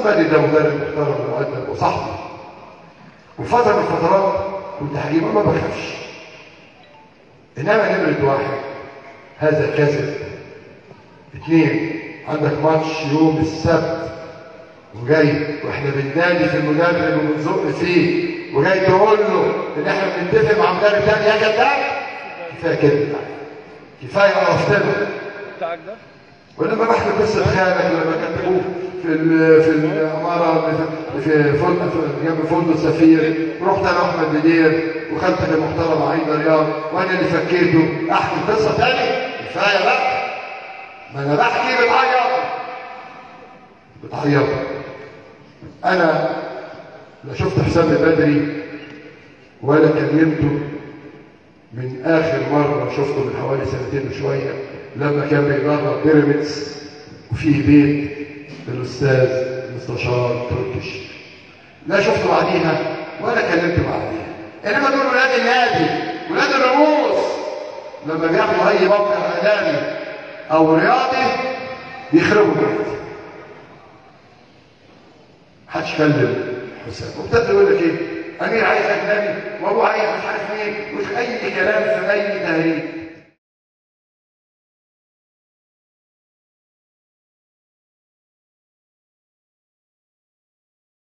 حسام مجدي ده مدرب محترم ومؤدب وصاحبي وفتره من الفترات كنت هجيبه ما بخافش انما نمره واحد هذا كذب اثنين عندك ماتش يوم السبت وجاي واحنا بننادي في المدرب وبنزق فيه وجاي تقول له ان احنا بنتفق مع مدرب تاني يا كذاب كفايه كده كفايه عرفتنا بتاعك ده ولما بحكي قصه خالك لما كتبوه في ال- في العماره اللي في في فندق في- جنب فندق سفير رحت انا احمد بدير وخالتك المحترمه عايده رياض وانا اللي فكيته احكي قصه تاني كفايه بقى ما انا بحكي بتعيط بتعيط انا لا شفت حسام بدري ولا كلمته من اخر مره شفته من حوالي سنتين وشويه لما كان بيدرب بيراميدز وفي بيت الاستاذ المستشار تركش لا شفته بعديها ولا كلمته بعديها انما دول ولاد النادي ولاد الرموز لما بياخدوا اي موقع اعلامي او رياضي بيخربوا النادي محدش كلم حسام وابتدى يقول لك ايه امير عايز اجنبي وابو عايز مش عارف ايه مش اي كلام في اي تهريج